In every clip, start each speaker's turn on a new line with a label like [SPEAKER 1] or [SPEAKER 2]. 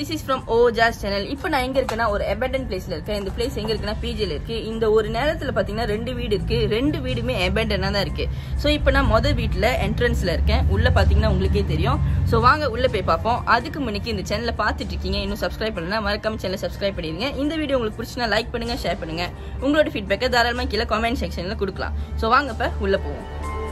[SPEAKER 1] This is from Ojas channel இப்போ நான் எங்க இருக்கேன்னா ஒரு அபேண்டன் பிளேஸ்ல இருக்கேன் இந்த பிளேஸ் எங்க இருக்குன்னா பிஜில இருக்கு இந்த ஒரு நேரத்துல பாத்தீங்கன்னா ரெண்டு வீடு இருக்கு ரெண்டு வீடுமே அபேண்டனா தான் இருக்கு ஸோ இப்போ நான் மொதல் வீட்டுல என்ட்ரன்ஸ்ல இருக்கேன் உள்ள பாத்தீங்கன்னா உங்களுக்கே தெரியும் ஸோ வாங்க உள்ள போய் பார்ப்போம் அதுக்கு முன்னுக்கு இந்த சேனலை பார்த்துட்டு இருக்கீங்க இன்னும் சப்ஸ்கிரைப் பண்ணலாம் மறக்காம சேனலை சப்ஸ்கிரைப் பண்ணிடுங்க இந்த வீடியோ உங்களுக்கு பிடிச்சினா லைக் பண்ணுங்க ஷேர் பண்ணுங்க உங்களோட ஃபீட்பேக்கை தாராளமாக கீழே கமெண்ட் செக்ஷன்ல கொடுக்கலாம் ஸோ வாங்க இப்ப உள்ள போவோம்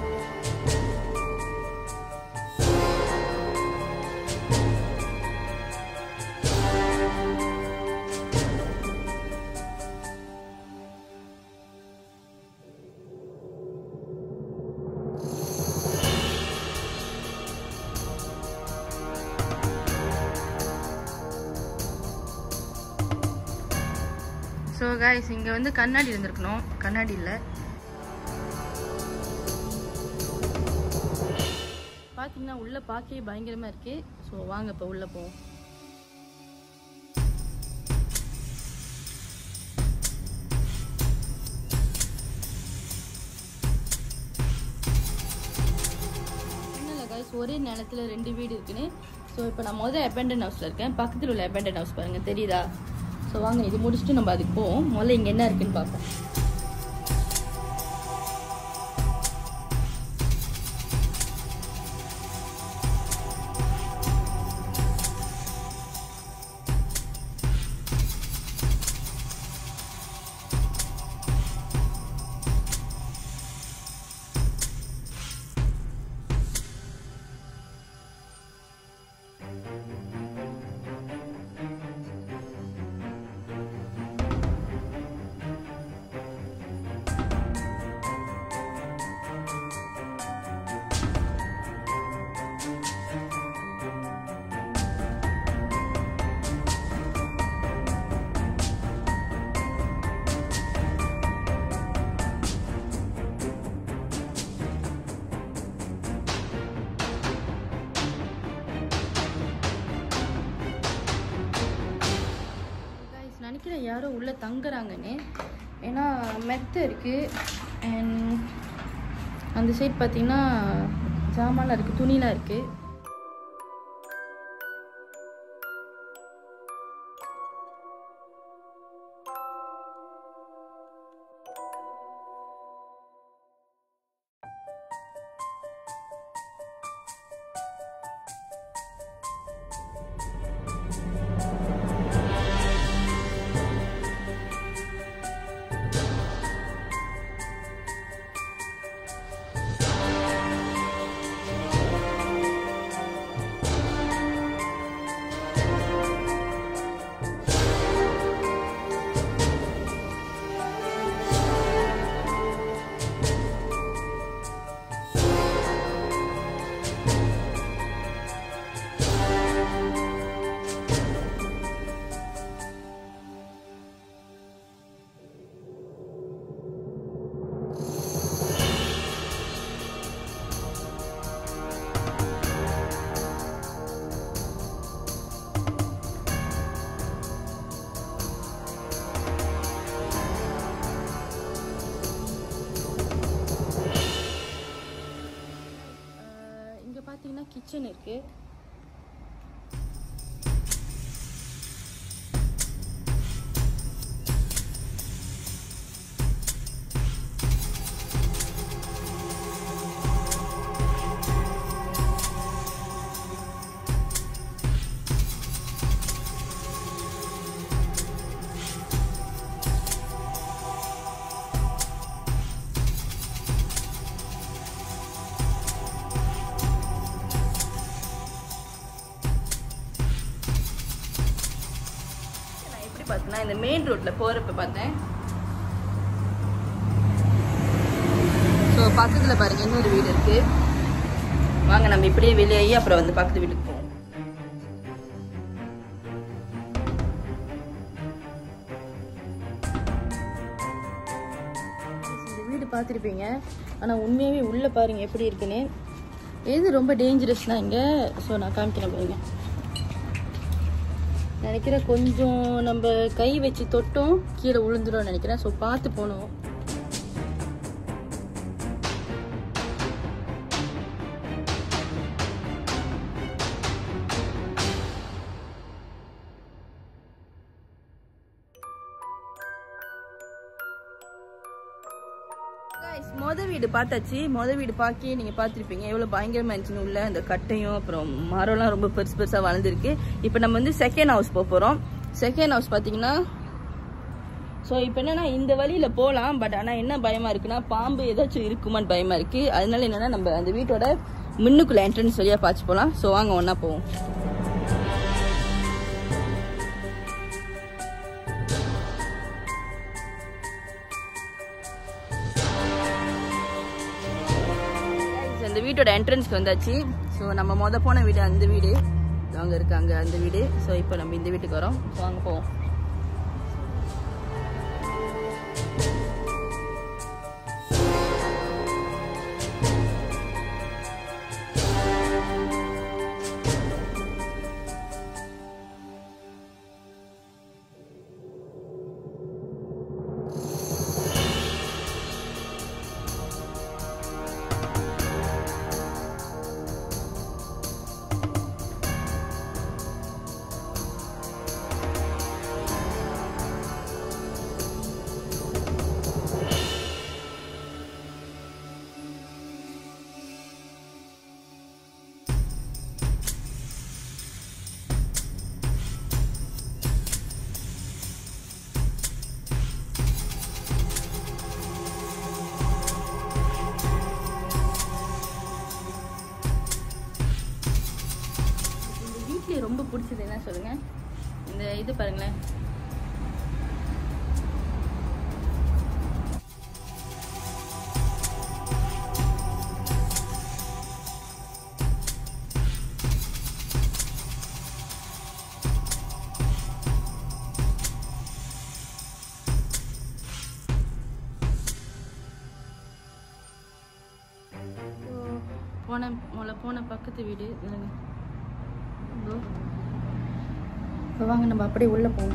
[SPEAKER 1] ஸோ கைஸ் இங்கே வந்து கண்ணாடி இருந்திருக்கணும் கண்ணாடி இல்லை பார்த்தீங்கன்னா உள்ளே பார்க்கவே பயங்கரமாக இருக்கு ஸோ வாங்க இப்போ உள்ளே போவோம் இல்லை கைஸ் ஒரே நிலத்துல ரெண்டு வீடு இருக்குன்னு ஸோ இப்போ நான் முதல் அபேண்டன் ஹவுஸில் இருக்கேன் பக்கத்தில் உள்ள அபேண்டன் ஹவுஸ் பாருங்கள் தெரியுதா ஸோ வாங்க இது முடிச்சுட்டு நம்ம அதுக்கு போவோம் முதல்ல இங்கே என்ன இருக்குன்னு பார்ப்போம் Guys, நினைக்கிறேன் யாரோ உள்ள தங்குறாங்கன்னு ஏன்னா மெத்த இருக்கு அண்ட் அந்த சைட் பார்த்தீங்கன்னா ஜாமான்லாம் இருக்கு துணிலாம் இருக்கு அஹ் இங்க பாத்தீங்கன்னா கிச்சன் இருக்கு நான் எப்படி பார்த்தேன்னா இந்த மெயின் ரோட்ல போறப்ப பார்த்தேன் ஸோ பக்கத்துல பாருங்க இன்னொரு வீடு இருக்கு வாங்க நம்ம இப்படியே வெளியாகி அப்புறம் வந்து பக்கத்து வீட்டுக்கு போவோம் இந்த வீடு பார்த்துருப்பீங்க ஆனால் உண்மையாகவே உள்ளே பாருங்க எப்படி இருக்குன்னு எது ரொம்ப டேஞ்சரஸ்னா இங்கே ஸோ நான் காமிக்கிறேன் பாருங்க நினைக்கிறேன் கொஞ்சம் நம்ம கை வச்சு தொட்டும் கீழே விழுந்துடும் நினைக்கிறேன் ஸோ பார்த்து போகணும் Guys, மொத வீடு பார்த்தாச்சு மொத வீடு பார்க்கி நீங்க பார்த்திருப்பீங்க எவ்வளவு பயங்கரமா இருந்துச்சுன்னு உள்ள அந்த கட்டையும் அப்புறம் மரம்லாம் ரொம்ப பெருசு பெருசா வளர்ந்துருக்கு இப்போ நம்ம வந்து செகண்ட் ஹவுஸ் போக போறோம் செகண்ட் ஹவுஸ் பாத்தீங்கன்னா ஸோ இப்போ என்னன்னா இந்த வழியில போகலாம் பட் ஆனால் என்ன பயமா இருக்குன்னா பாம்பு ஏதாச்சும் இருக்குமான்னு பயமா இருக்கு அதனால என்னன்னா நம்ம அந்த வீட்டோட முன்னுக்குள்ள என்ட்ரன்ஸ் வழியா பார்த்து போகலாம் ஸோ வாங்க ஒண்ணா போவோம் Guys, அந்த வீட்டோட என்ட்ரன்ஸ்க்கு வந்தாச்சு ஸோ நம்ம மொத போன வீடு அந்த வீடு அங்கே இருக்காங்க அந்த வீடு ஸோ இப்போ நம்ம இந்த வீட்டுக்கு வரோம் ஸோ அங்கே போவோம் இந்த வீட்லயே ரொம்ப பிடிச்சது என்ன சொல்லுங்க இந்த இது பாருங்களேன் So, போன முதல்ல போன பக்கத்து வீடு இல்லைங்க இதோ. இப்போ வாங்க நம்ம அப்படியே உள்ள போவோம்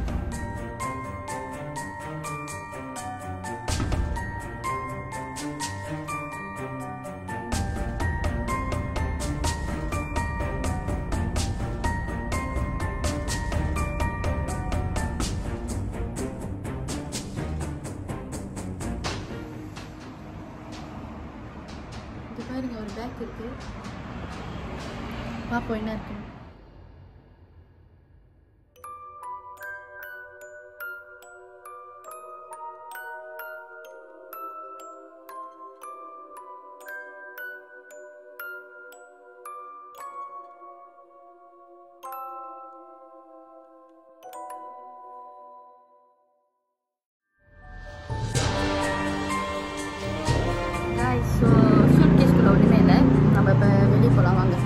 [SPEAKER 1] இது பாருங்க ஒரு பேக் இருக்கு பாப்போம் என்ன இருக்கு ஸோ சூட் கேஸ்குள்ள ஒன்றுமே இல்லை நம்ம இப்போ வெளியே போகலாம் வாங்க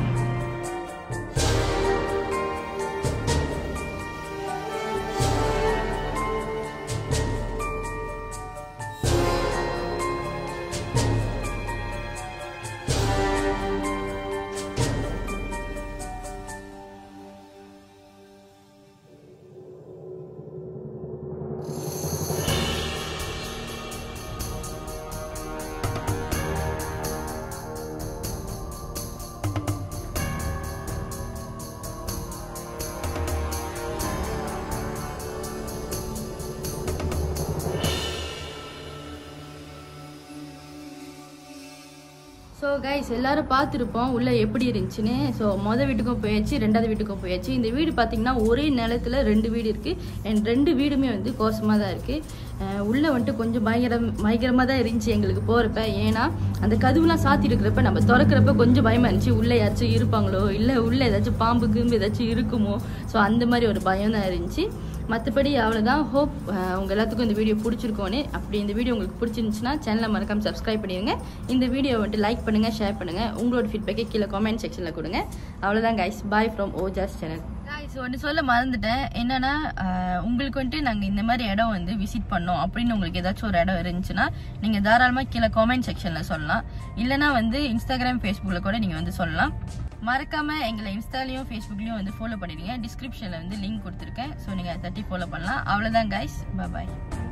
[SPEAKER 1] ஸோ கைஸ் எல்லாரும் பார்த்துருப்போம் உள்ள எப்படி இருந்துச்சுன்னு ஸோ மொதல் வீட்டுக்கும் போயாச்சு ரெண்டாவது வீட்டுக்கும் போயாச்சு இந்த வீடு பார்த்தீங்கன்னா ஒரே நிலத்துல ரெண்டு வீடு இருக்கு அண்ட் ரெண்டு வீடுமே வந்து கோசமாக தான் இருக்கு அஹ் உள்ள வந்துட்டு கொஞ்சம் பயங்கரம் பயங்கரமாக தான் இருந்துச்சு எங்களுக்கு போகிறப்ப ஏன்னா அந்த கதவுலாம் சாத்தி இருக்கிறப்ப நம்ம திறக்கிறப்ப கொஞ்சம் பயமா இருந்துச்சு உள்ள யாராச்சும் இருப்பாங்களோ இல்லை உள்ள ஏதாச்சும் பாம்பு கிம்பு ஏதாச்சும் இருக்குமோ ஸோ அந்த மாதிரி ஒரு பயம் தான் இருந்துச்சு மற்றபடி அவ்வளோதான் ஹோப் உங்கள் எல்லாத்துக்கும் இந்த வீடியோ பிடிச்சிருக்கோன்னு அப்படி இந்த வீடியோ உங்களுக்கு பிடிச்சிருந்துச்சுன்னா சேனலை மறக்காம சப்ஸ்கிரைப் பண்ணிடுங்க இந்த வீடியோ வந்துட்டு லைக் பண்ணுங்கள் ஷேர் பண்ணுங்கள் உங்களோட ஃபீட்பேக்கை கீழே கமெண்ட் செக்ஷனில் கொடுங்க அவ்வளோதான் guys bye from Ojas channel guys ஒன்று சொல்ல மறந்துட்டேன் என்னன்னா அஹ், உங்களுக்கு வந்துட்டு நாங்கள் இந்த மாதிரி இடம் வந்து விசிட் பண்ணோம் அப்படின்னு உங்களுக்கு ஏதாச்சும் ஒரு இடம் இருந்துச்சுன்னா நீங்கள் தாராளமாக கீழே கமெண்ட் செக்ஷனில் சொல்லலாம் இல்லைனா வந்து இன்ஸ்டாகிராம் ஃபேஸ்புக்கில் கூட நீங்கள் வந்து சொல்லலாம் மறக்காம எங்களை இன்ஸ்டாலையும் ஃபேஸ்புக்லையும் வந்து ஃபாலோ பண்ணிடுங்க டிஸ்கிரிப்ஷனில் வந்து லிங்க் கொடுத்துருக்கேன் ஸோ நீங்கள் தட்டி ஃபாலோ பண்ணலாம் அவ்வளோதான் கைஸ் பாய்